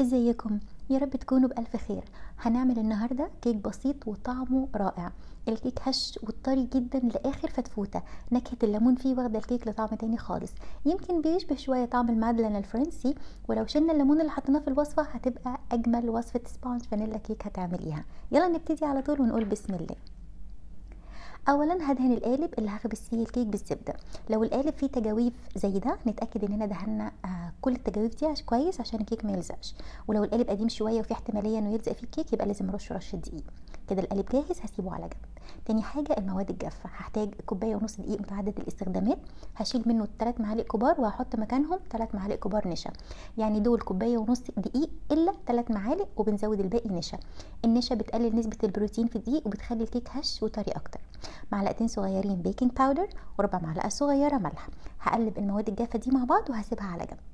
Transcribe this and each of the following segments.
ازيكم يا رب تكونوا بألف خير هنعمل النهاردة كيك بسيط وطعمه رائع الكيك هش والطري جدا لآخر فتفوتة نكهة الليمون فيه واخدة الكيك لطعم تاني خالص يمكن بيشبه شوية طعم المادلين الفرنسي ولو شلنا الليمون اللي حطيناه في الوصفة هتبقى أجمل وصفة سبونج فانيلا كيك هتعمليها يلا نبتدي على طول ونقول بسم الله اولا هدهن القالب اللي هخبز فيه الكيك بالزبده لو القالب فيه تجاويف زي ده نتاكد اننا دهنا آه كل التجاويف دي عشان كويس عشان الكيك ما يلزقش ولو القالب قديم شويه وفيه احتماليه انه يلزق فيه الكيك يبقى لازم ارش رشه دقيق كده القالب جاهز هسيبه على جنب تاني حاجه المواد الجافه هحتاج كوبايه ونص دقيق متعدد الاستخدامات هشيل منه 3 معالق كبار وهحط مكانهم 3 معالق كبار نشا يعني دول كوبايه ونص دقيق الا 3 معالق وبنزود الباقي نشا النشا بتقلل نسبه البروتين في الدقيق وبتخلي الكيك هش وطري اكتر معلقتين صغيرين بيكنج باودر وربع معلقه صغيره ملح هقلب المواد الجافه دي مع بعض وهسيبها على جنب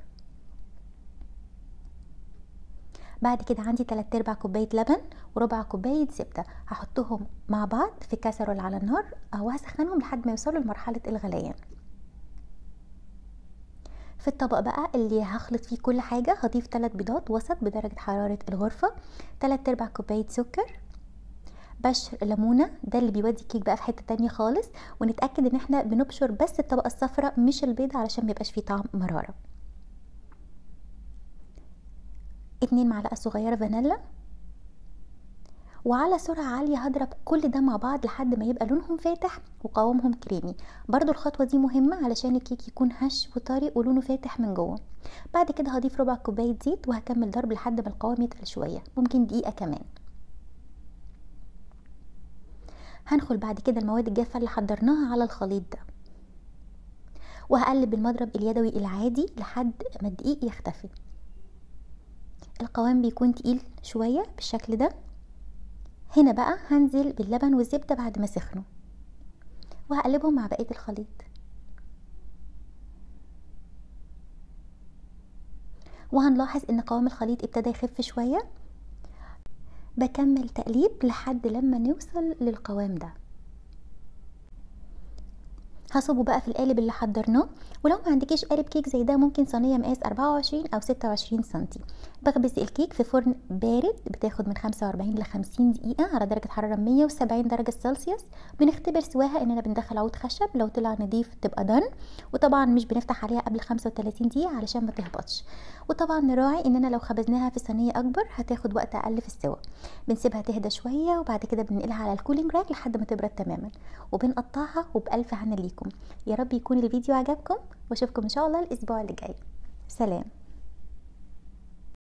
بعد كده عندي 3 ارباع كوبايه لبن وربع كوبايه زبده هحطهم مع بعض في كاسرول على النار او هسخنهم لحد ما يوصلوا لمرحله الغليان في الطبق بقى اللي هخلط فيه كل حاجه هضيف 3 بيضات وسط بدرجه حراره الغرفه 3 ارباع كوبايه سكر بشر ليمونه ده اللي بيودي الكيك بقى في حته تانية خالص ونتاكد ان احنا بنبشر بس الطبقه الصفراء مش البيض علشان ما يبقاش فيه طعم مراره اتنين معلقه صغيره فانيلا وعلى سرعة عالية هضرب كل ده مع بعض لحد ما يبقى لونهم فاتح وقوامهم كريمي برضو الخطوة دي مهمة علشان الكيك يكون هش وطري ولونه فاتح من جوه بعد كده هضيف ربع كوباية زيت وهكمل ضرب لحد ما القوام يتقل شوية ممكن دقيقة كمان هنخل بعد كده المواد الجافة اللي حضرناها على الخليط ده وهقلب بالمضرب اليدوي العادي لحد ما الدقيق يختفي القوام بيكون تقيل شوية بالشكل ده هنا بقى هنزل باللبن والزبدة بعد ما سخنوا وهقلبهم مع بقية الخليط وهنلاحظ ان قوام الخليط ابتدى يخف شوية بكمل تقليب لحد لما نوصل للقوام ده هصبه بقى في القالب اللي حضرناه ولو ما عندكيش قالب كيك زي ده ممكن صينيه مقاس 24 او 26 سنتي بخبز الكيك في فرن بارد بتاخد من 45 ل 50 دقيقه على درجه حراره 170 درجه سلسيوس بنختبر سواها اننا بندخل عود خشب لو طلع نضيف تبقى دن وطبعا مش بنفتح عليها قبل 35 دقيقه علشان ما تهبطش وطبعا نراعي اننا لو خبزناها في صينيه اكبر هتاخد وقت اقل في السوا بنسيبها تهدى شويه وبعد كده بننقلها على الكولينج راك لحد ما تبرد تماما وبنقطعها وبالف هنا ليكم يا رب يكون الفيديو عجبكم واشوفكم ان شاء الله الاسبوع اللي جاي سلام